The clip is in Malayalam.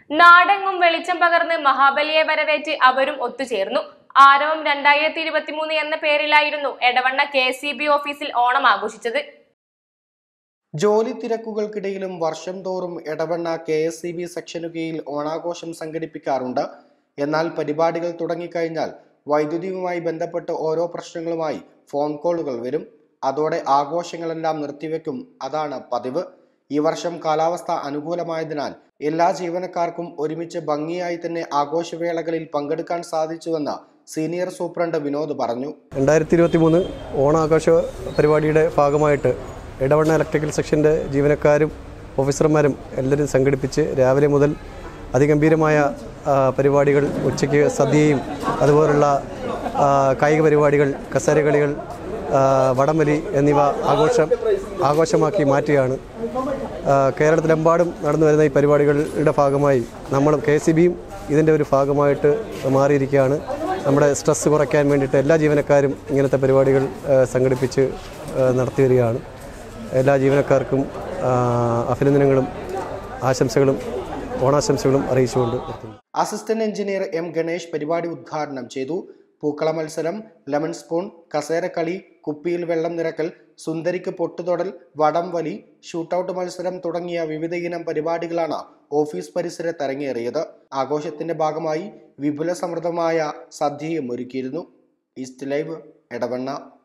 നാടെങ്ങും വെളിച്ചം പകർന്ന് മഹാബലിയെ വരവേറ്റ് അവരും ഒത്തുചേർന്നു ആരവം രണ്ടായിരത്തി ഇരുപത്തിമൂന്ന് എന്ന പേരിലായിരുന്നു എടവണ്ണ കെ സി ബി ഓഫീസിൽ ഓണം ആഘോഷിച്ചത് ജോലി തിരക്കുകൾക്കിടയിലും വർഷം തോറും Edavanna K S C B സെക്ഷനു കീഴിൽ ഓണാഘോഷം സംഘടിപ്പിക്കാറുണ്ട് എന്നാൽ പരിപാടികൾ തുടങ്ങിക്കഴിഞ്ഞാൽ വൈദ്യുതിയുമായി ബന്ധപ്പെട്ട് ഓരോ പ്രശ്നങ്ങളുമായി ഫോൺ കോളുകൾ വരും അതോടെ ആഘോഷങ്ങളെല്ലാം നിർത്തിവെക്കും അതാണ് പതിവ് ഈ വർഷം കാലാവസ്ഥ അനുകൂലമായതിനാൽ എല്ലാ ജീവനക്കാർക്കും ഒരുമിച്ച് ഭംഗിയായി തന്നെ ആഘോഷവേളകളിൽ പങ്കെടുക്കാൻ സാധിച്ചുവെന്ന് സീനിയർ സൂപ്രണ്ട് വിനോദ് പറഞ്ഞു രണ്ടായിരത്തി ഇരുപത്തി മൂന്ന് ഓണാഘോഷ പരിപാടിയുടെ ഭാഗമായിട്ട് ഇടവണ്ണ ഇലക്ട്രിക്കൽ സെക്ഷൻ്റെ ജീവനക്കാരും ഓഫീസർമാരും എല്ലാവരും സംഘടിപ്പിച്ച് രാവിലെ മുതൽ അതിഗംഭീരമായ ആ, പരിപാടികൾ ഉച്ചയ്ക്ക് സദ്യയും അതുപോലുള്ള ആ, കായിക പരിപാടികൾ കസേരകളികൾ ആ, വടംവലി എന്നിവ ആഘോഷം ആഘോഷമാക്കി മാറ്റുകയാണ് ആ, കേരളത്തിലെമ്പാടും നടന്നു വരുന്ന ഈ പരിപാടികളുടെ ഭാഗമായി നമ്മളും കെ സി ബിയും ഇതിൻ്റെ ഒരു ഭാഗമായിട്ട് മാറിയിരിക്കുകയാണ് നമ്മുടെ സ്ട്രെസ്സ് കുറയ്ക്കാൻ വേണ്ടിയിട്ട് എല്ലാ ജീവനക്കാരും ഇങ്ങനത്തെ പരിപാടികൾ ആ, സംഘടിപ്പിച്ച് ആ, നടത്തി വരികയാണ് എല്ലാ ജീവനക്കാർക്കും ആ, അഭിനന്ദനങ്ങളും ആശംസകളും ഓണാശംസകളും അറിയിച്ചുകൊണ്ട് നിർത്തുന്നു അസിസ്റ്റന്റ് എഞ്ചിനീയർ എം ഗണേഷ് പരിപാടി ഉദ്ഘാടനം ചെയ്തു പൂക്കള മത്സരം ലെമൺ സ്പൂൺ കസേരക്കളി കുപ്പിയിൽ വെള്ളം നിറക്കൽ സുന്ദരിക്ക് പൊട്ടുതൊടൽ വടം വലി ഷൂട്ടൌട്ട് മത്സരം തുടങ്ങിയ വിവിധ ഇനം പരിപാടികളാണ് ഓഫീസ് പരിസരത്ത് അരങ്ങേറിയത് ആഘോഷത്തിന്റെ ഭാഗമായി വിപുല സമൃദ്ധമായ സദ്യയും ഒരുക്കിയിരുന്നു ഈസ്റ്റ് ലൈവ് എടവണ്ണ